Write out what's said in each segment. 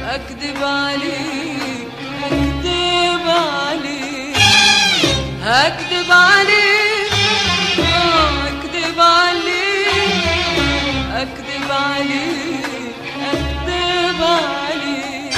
اكذب عليك اكذب عليك هكذب عليك آه، اكذب عليك اكذب عليك اكذب عليك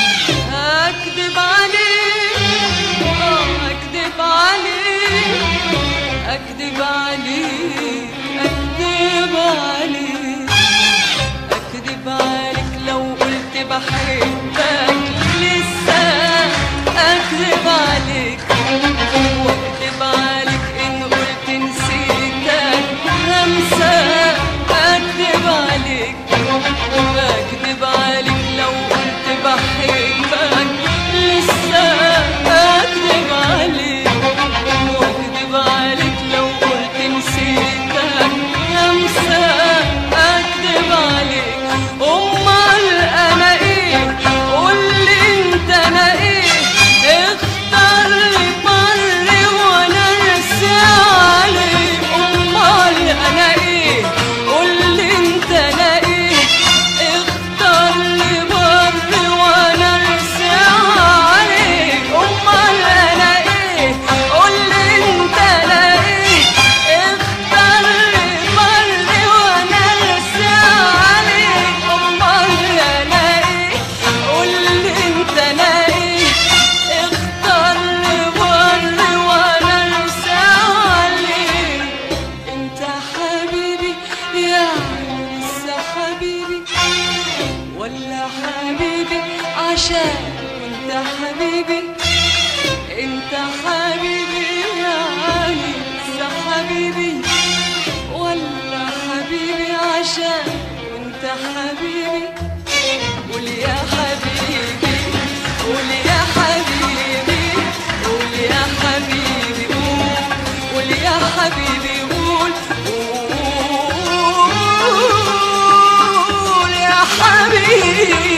اكذب عليك آه، اكذب عليك اكذب عليك اكذب عليك اكذب عليك لو قلت بحبك لسه اكذب عليك واكذب عليك ان قلت نسيتك همسة اكذب عليك اكذب عليك لو قلت بحبك لسه اكذب عليك واكذب عليك لو قلت نسيتك همسة اكذب عليك امال انا ايه قولي انت انا ايه اختار لي بر وانا ارسي عليك امال انا ايه قولي انت انا ايه اختار لي بر وانا ارسي عليك امال انا ايه قولي انت انا ايه اختار لي بر وانا ارسي عليك امال انا ايه قولي انت انا ايه اختار لي بر وانا ارسي عليك انت حبيبي يا لسه حبيبي ولا حبيبي عشان انت حبيبي انت حبيبي يعني لسه حبيبي ولا حبيبي عشان انت حبيبي قول يا حبيبي قول يا حبيبي قول يا حبيبي قول قول يا حبيبي قول قول يا حبيبي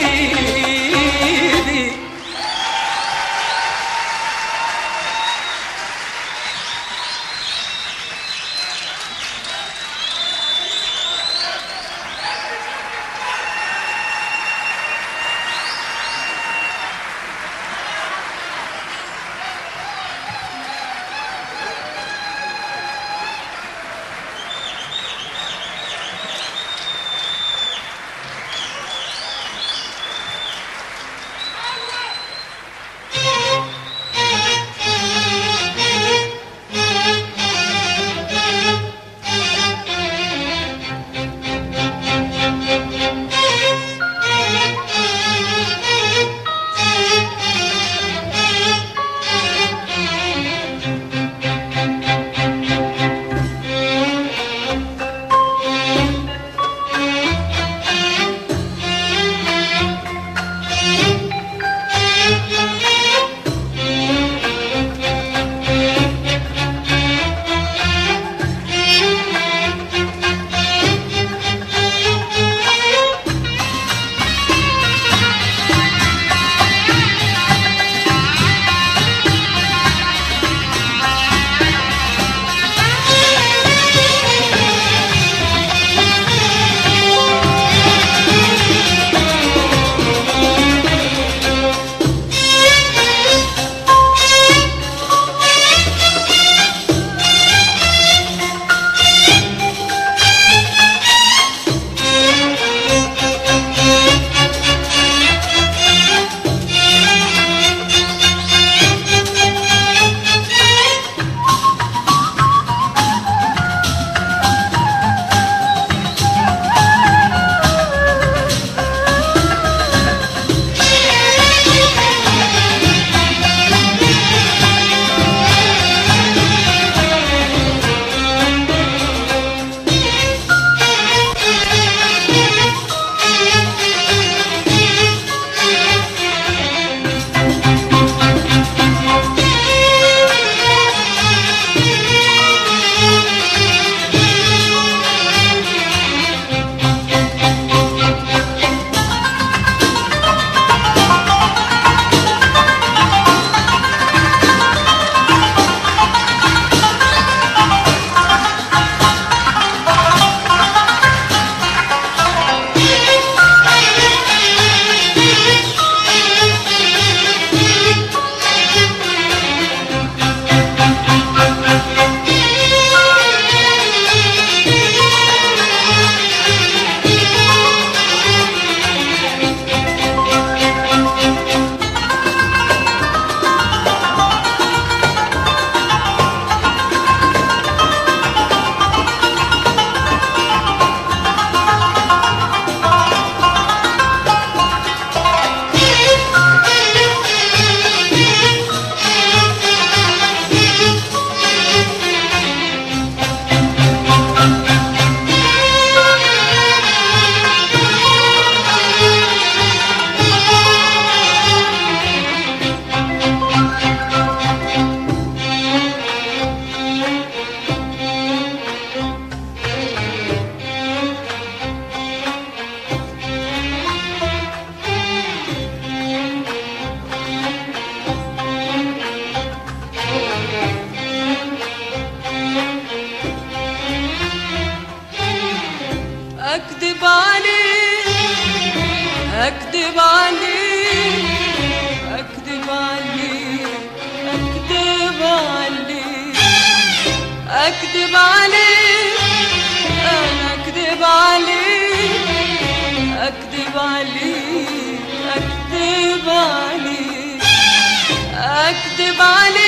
اكذب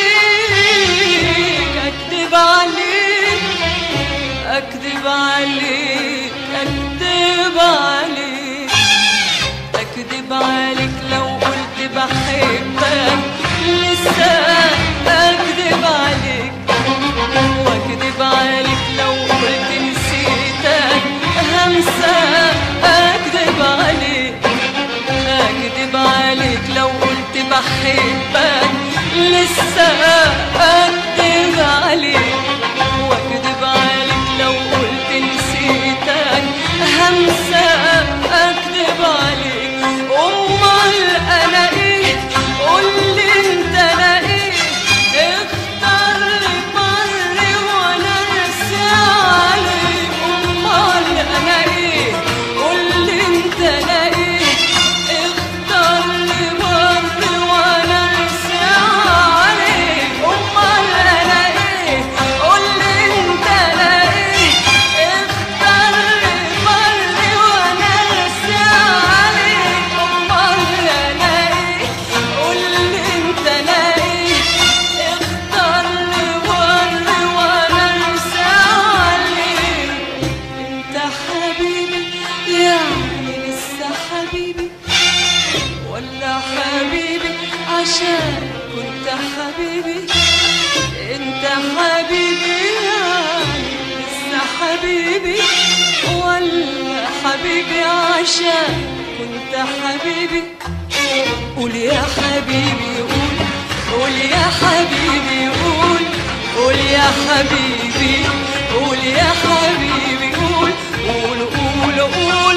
عليك اكذب عليك اكذب عليك اكذب عليك اكذب عليك لو قلت بحبك لسه اكذب عليك واكذب عليك لو قلت نسيتك همسة اكذب عليك اكذب عليك لو قلت بحبك لسه اكذب عليك واكذب عليك لو قلت نسيتك همسة اكذب عليك امال انا ايه قولي انت انا ايه اختار لي بر وانا راسي عليك امال انا ايه قولي انت انا ايه اختار لي بر وانا راسي عليك امال انا ايه قولي انت انا ايه اختار لي بر وانا راسي عليك امال انا ايه قولي انت انا ايه اختار لي بر وانا راسي عليك انت حبيبي يعني لسه حبيبي ولا حبيبي عشان كنت حبيبي انت حبيبي يعني لسه حبيبي ولا حبيبي عشان كنت حبيبي قول يا حبيبي قول قول يا حبيبي قول قول يا حبيبي قول يا حبيبي قول قول قول قول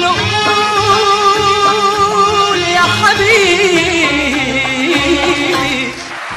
قول يا حبيبي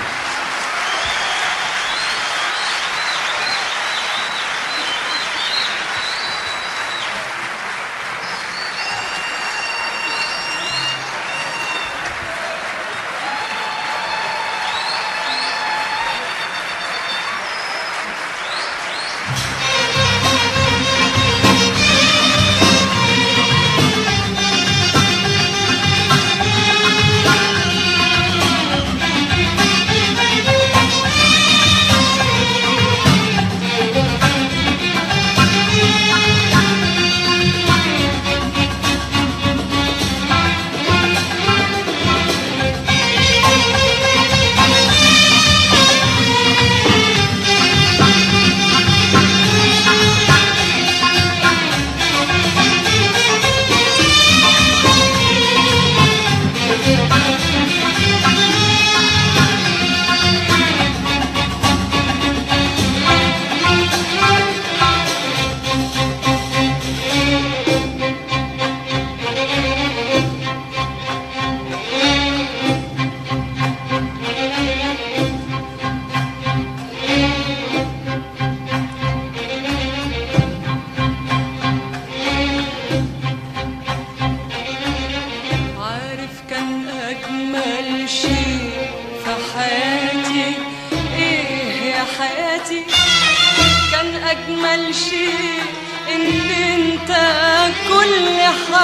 عارف كان أجمل شيء في حياتي إيه يا حياتي كان أجمل شيء إن أنت كل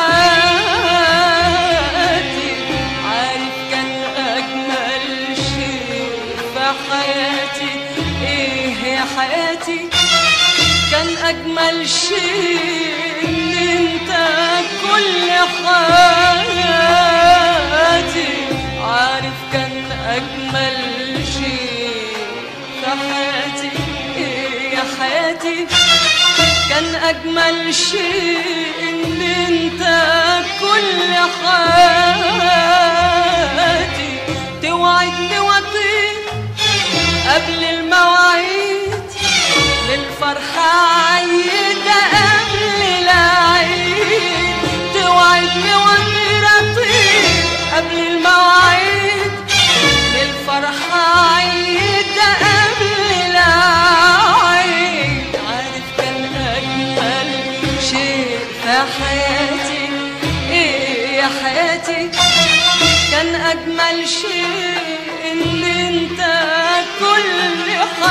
حياتي عارف كان أجمل شيء في حياتي إيه يا حياتي كان أجمل شيء إن أنت كل حياتي عارف كان أجمل شيء في حياتي إيه يا حياتي كان أجمل شيء إن أنت كل حياتي توعدني وطير قبل المواعيد للفرحة عيدة قبل العيد توعدني وطير أطير قبل المواعيد للفرحة عيدة قبل العيد عارف كان أجمل شيء في حياتي إيه يا حياتي كان أجمل شيء إن أنت كل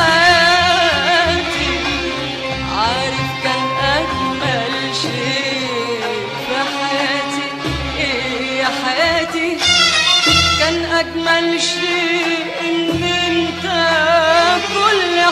حياتي عارف كان أجمل شيء في حياتي إيه يا حياتي كان أجمل شيء إن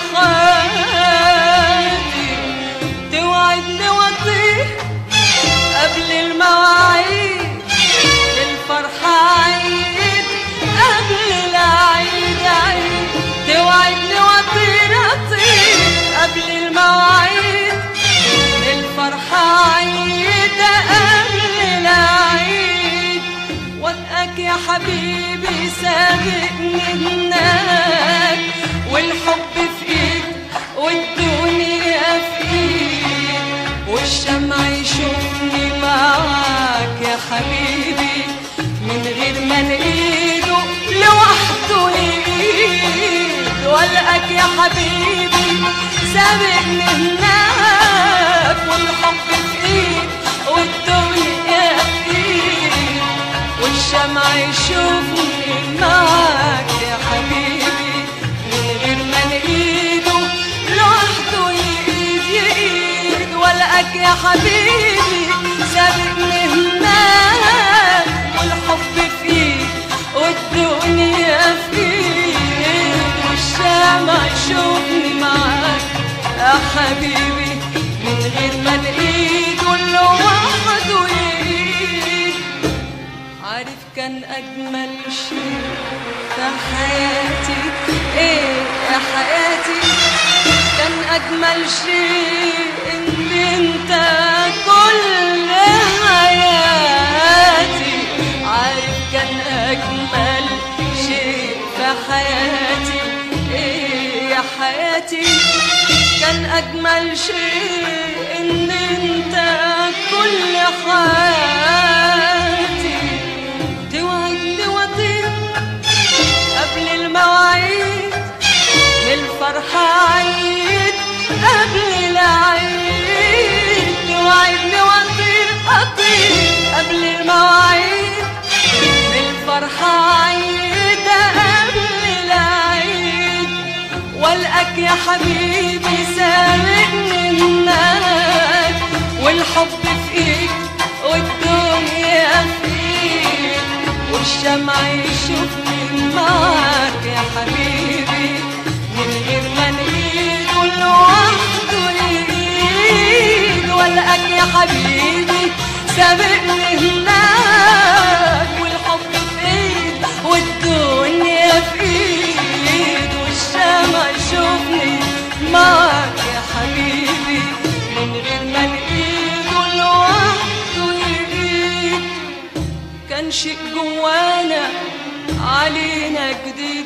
حياتي توعدني واطير قبل المواعيد للفرحة عيد قبل العيد عيد توعدني واطير اطير قبل المواعيد للفرحة عيد قبل العيد وفقك يا حبيبي سابقني هناك والحب في ايد والدنيا في ايد والشمع يشوفني معاك يا حبيبي من غير ما نقيده لوحده يقيد والقاك يا حبيبي سابقني هناك والحب في ايد والدنيا في ايد والشمع يشوفني معاك يا حبيبي من غير ما نقيده لوحده يقيد يقيد والقاك يا حبيبي سابقني هناك والحب فيك والدنيا فيك والشمع يشوفني معاك يا حبيبي من غير ما نقيده لوحده يقيد عارف كان أجمل شيء في حياتي إيه يا حياتي كان أجمل شيء إن أنت كل حياتي عارف كان أجمل شيء في حياتي إيه يا حياتي كان أجمل شيء إن أنت كل حياتي توعدني وطير قبل المواعيد للفرحة عيد قبل العيد توعدني وطير أطير قبل المواعيد للفرحة عيد قبل العيد والقاك يا حبيبي سابقني هناك والحب في ايد والدنيا في ايد والشمع يشوفني معاك يا حبيبي من غير ما نقيد لوحده يقيد والقاك يا حبيبي سابقني هناك والحب في ايد والدنيا في ايد والشمع يشوفني معاك يا حبيبي من غير ما نقيد لوحده يقيد كان شيء جوانا علينا جديد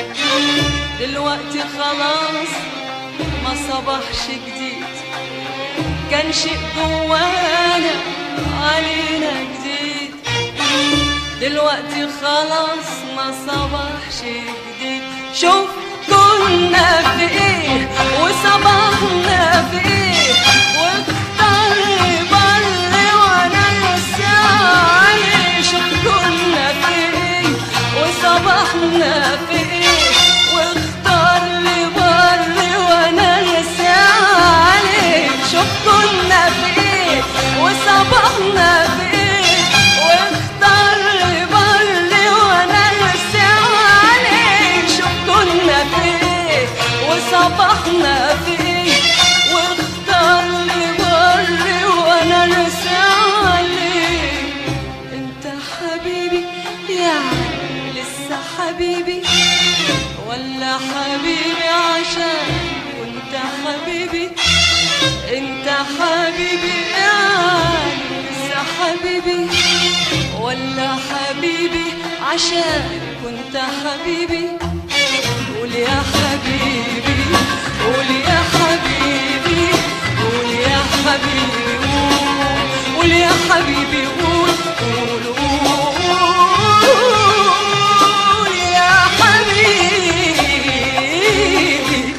دلوقتي خلاص ما صبحش جديد كان شيء جوانا علينا جديد دلوقتي خلاص ما صبحش جديد شوف كنا في ايه وصبحنا في ايه واختار بر وانا لسه عليه شوف كنا في ايه وصبحنا في ايه واختار لي بر وانا لسه عليه شوف كنا في ايه وصبحنا في ايه واختار لي بر وانا لسه عليه شوف كنا في ايه وصبحنا في ايه واختار لي بر وانا لسه عليه انت حبيبي يعني لسه حبيبي ولا حبيبي عشان وانت حبيبي انت حبيبي يعني لسه حبيبي ولا حبيبي عشان كنت حبيبي قول يا حبيبي قول يا حبيبي قول يا حبيبي قول قول يا حبيبي قول قول قول يا حبيبي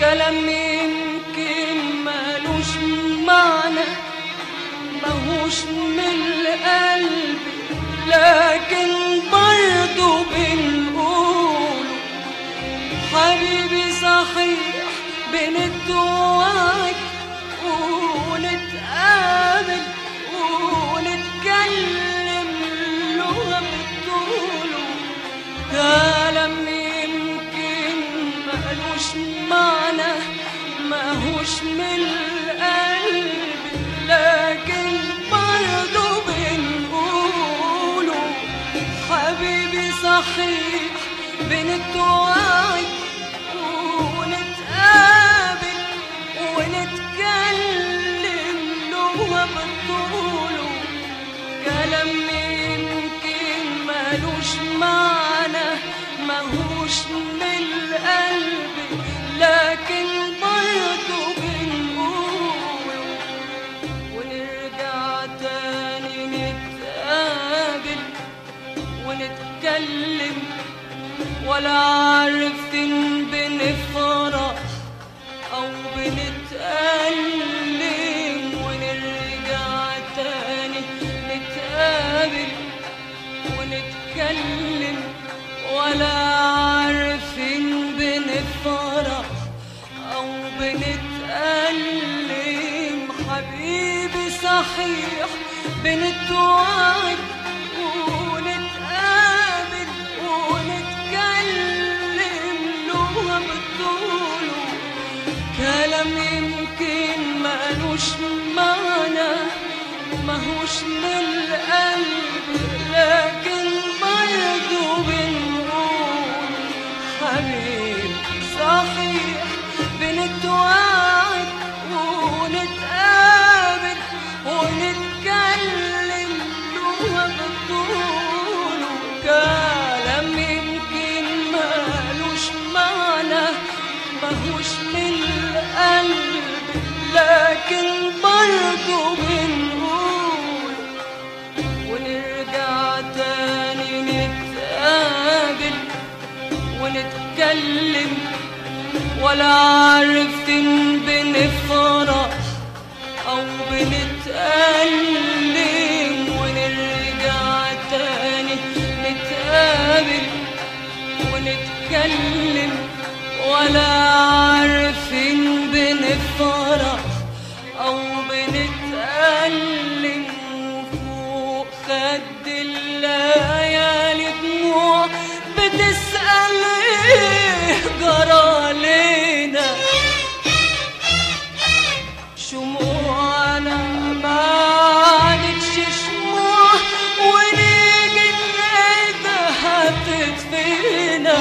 كلام يمكن مالوش معنى ماهوش من القلب لكن برضو بنقوله حبيبي صحيح بنتوعد ونتقابل ونتكلم لغة بتقوله كلام يمكن مالوش معنى ماهوش من القلب لكن برضو بنقوله حبيبي صحيح بنتوعد ونتقابل ونتكلم لغة بتقوله كلام يمكن مالوش معنى ماهوش من القلب لكن برضو بنقوله ونرجع تاني نتقابل ونتكلم ولا عارفين بنفرح أو بنتألم ونرجع تاني نتقابل ونتكلم ولا عارفين بنفرح أو بنتألم حبيبي صحيح بنتوعد ونتقابل ونتكلم لغة بتقوله كلام يمكن مالوش معنى ماهوش من القلب لكن برضو بنقول حبيب صحيح بنتوعد ونتقابل ونتكلم لغة بتقوله كلام يمكن مالوش معنى ماهوش من القلب لكن برضو بنقول ونرجع تاني نتقابل ونتكلم ولا عارفين بنفرح أو بنتألم ونرجع تاني نتقابل ونتكلم ولا عارفين بنفرح أو بنتألم فوق خد الليالي دموع بتسأل إيه جرى لينا شموعنا ما عادتش شموع ونيجي نلاقيها تدفينا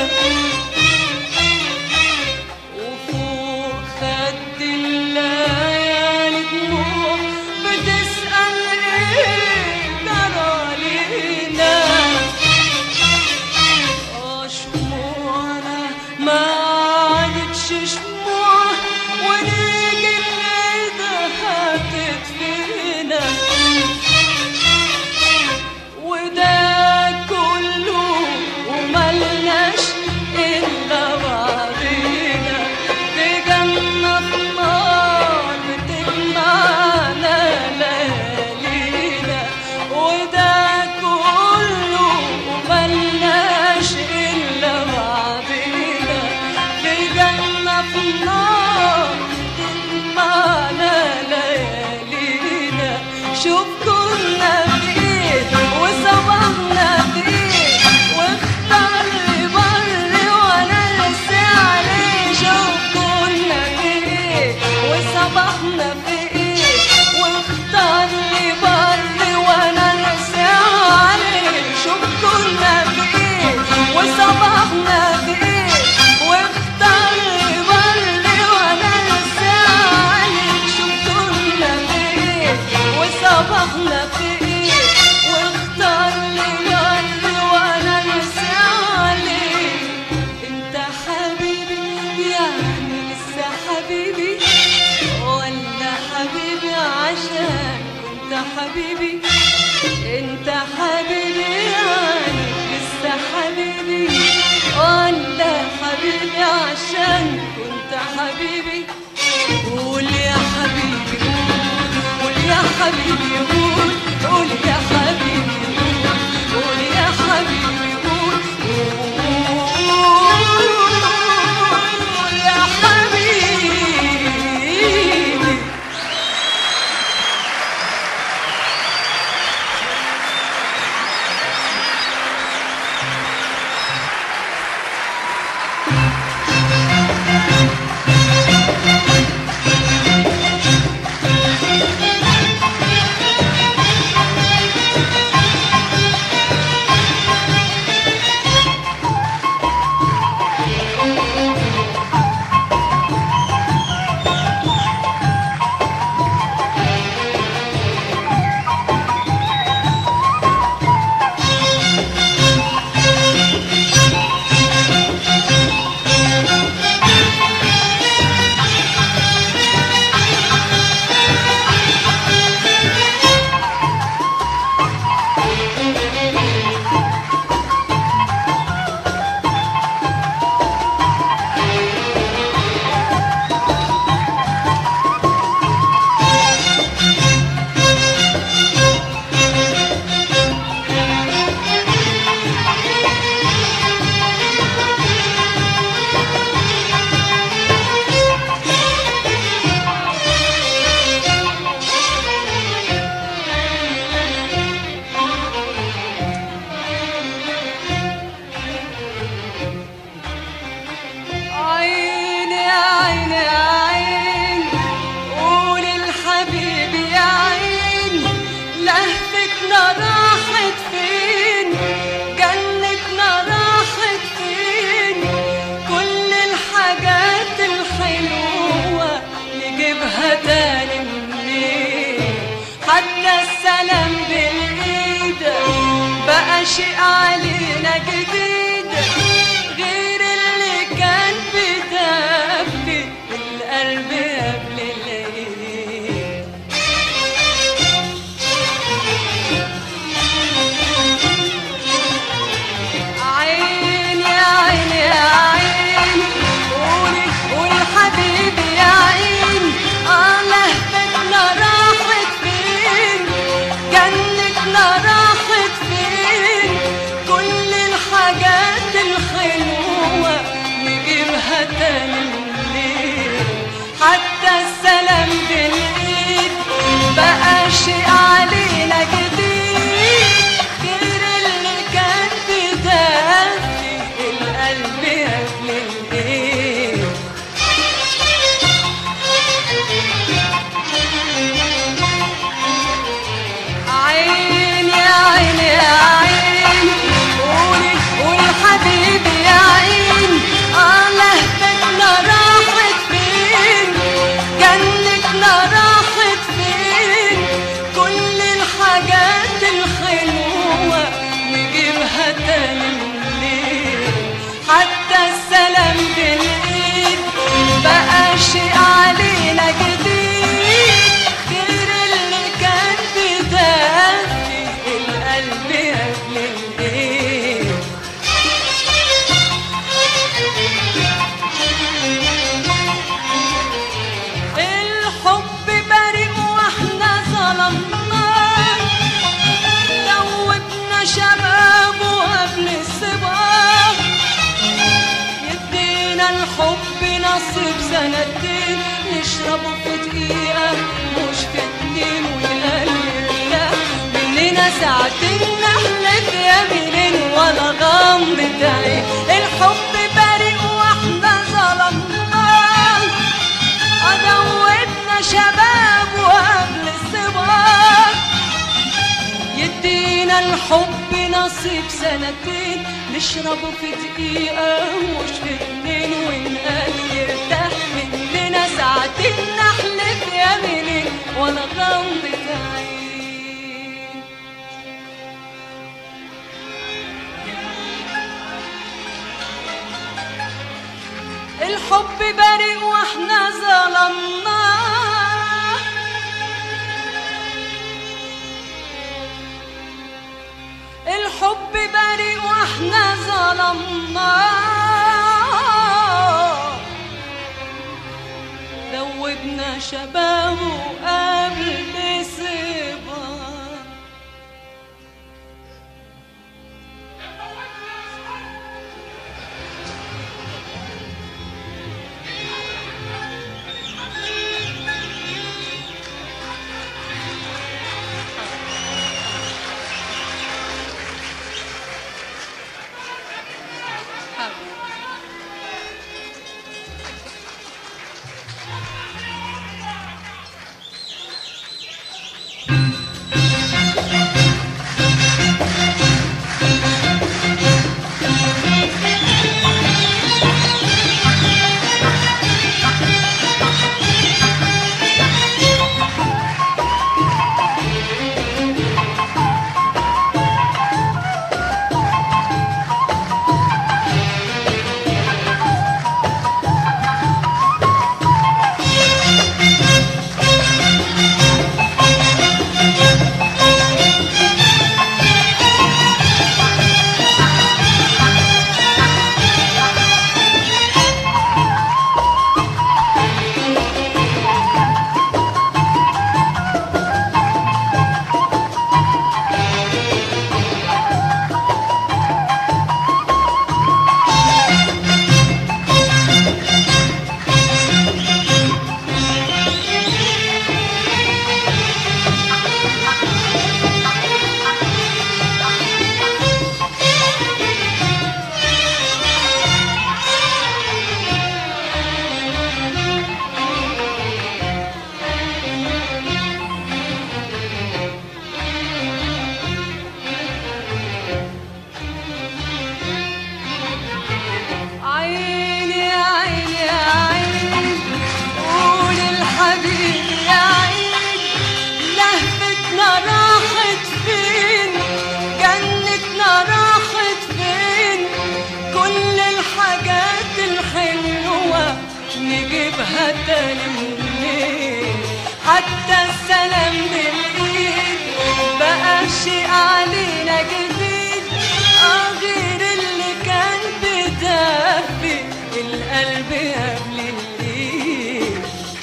وفوق خد الليالي دموع بتسأل ايه جرى لينا شموعنا ما حبيبي قول قول يا حبيبي قول قول يا حبيبي قول قول يا حبيبي عين يا عين يا عين قول الحبيب يا عين لهفتنا راحت فين جنتنا راحت فين كل الحاجات الحلوة نجيبها تاني منين حتى السلام بالإيد بقى شيء علينا جديد غير اللي كان بيدفي القلب قبل الليل عين يا عين يا عين قولي قولي حبيبي يا عين اه لهفتنا راحت فين جنتنا راحت فين كل الحاجات الحلوة نجيبها تاني منين حتى السلام بالإيد بقى شيء علينا جديد غير اللي كان بدافي القلب قبل الليل عين يا عين يا عين قولي قولي حبيبي يا عين اه لهفتنا راحت فين جنتنا راحت فين كل الحاجات الحلوة نجيبها تاني منين حتى السلام بالإيد بقى شيء علينا جديد غير اللي كان بدافي القلب قبل الليل الحب بريء واحنا ظلمناه دوبنا شبابه قبل الصباح يدينا الحب نصيب سنتين نشربه في دقيقة مش في اتنين ويقللنا مننا ساعتين نحلف يمينين ولا غمض عين الحب بريء واحنا ظلمناه أدوتنا شباب وقبل الصباح يدينا الحب نصيب سنتين نشربه في دقيقة مش في اتنين ونقال يرتاح مننا ساعتين نحلف يمينين ولا غمضة عين الحب بريء واحنا ظلمناه الحب بريء واحنا ظلمناه دوبنا شبابه قبل سن نجيبها تاني منين حتى السلام بالايد بقى شيء علينا جديد اه غير اللي كان بدفي القلب قبل الايد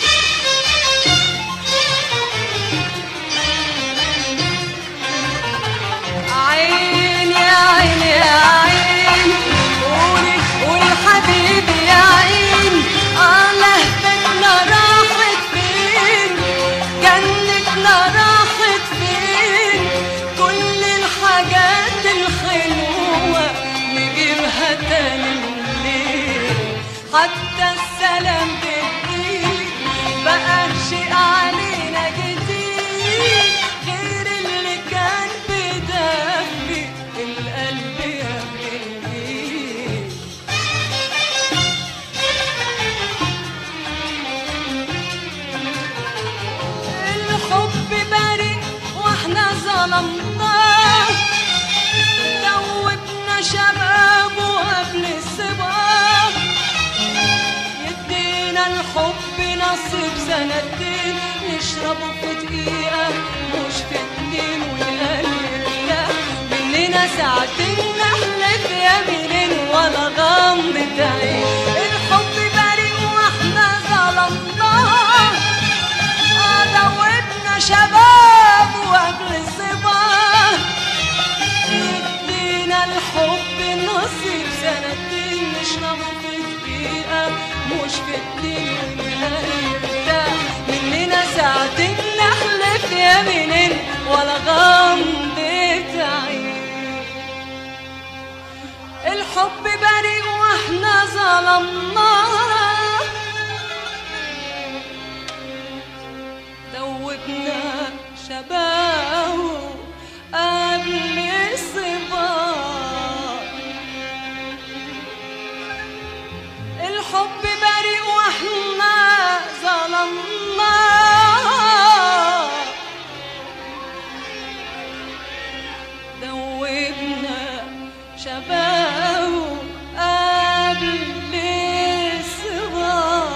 عين يا عين يا عين قولي قولي حبيبي يا عين اه لهفتنا راحت فين جنتنا راحت فين كل الحاجات الحلوة نجيبها تاني منين حتى السلام بالايد بقى شيء علينا جديد غير اللي كان بدفي القلب يا بالايد الحب بريء واحنا ظلمناه دوبنا شبابه قبل الصبا يدينا الحب نصيب سنتين نشربه في دقيقة مش في اتنين ونقلب ده مننا ساعتين نحلف يمينين ولا غمضة عين الحب بريء واحنا ظلمناه آه دوبنا شباب وقبل الصبا يدينا الحب نصيب سنتين نشربه في دقيقة مش في اتنين ونرتاح مننا ساعتين نحلف يمينين ولا غمضة عين الحب بريء واحنا ظلمناه دوبنا شباب قبل الصبا الحب بريء واحنا ظلمنا دوبنا شباب قبل الصبا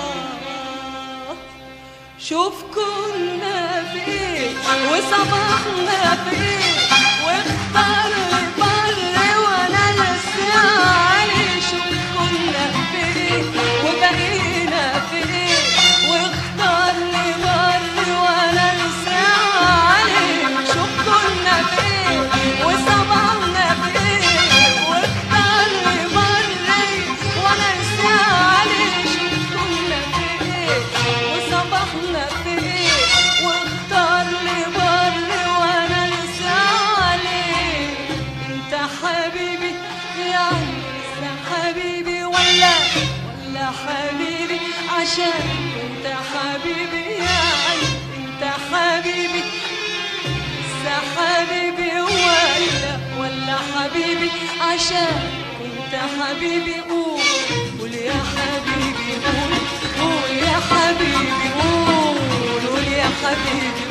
شوف كنا فين وصبحنا فين واختار لي بر وانا لسه علي شوف كنا فين وبقينا فين واختار لي بر وانا لسه علي شوف كنا فين وصبحنا فين واختار لي بر وانا لسه علي شوف كنا فين وصبحنا فين واختار لي بر وانا لسه عليه انت حبيبي يعني لسه حبيبي ولا ولا حبيبي عشان انت حبيبي يعني انت حبيبي لسه حبيبي ولا ولا حبيبي عشان انت حبيبي قول قول يا حبيبي قول قول يا حبيبي قول قول يا حبيبي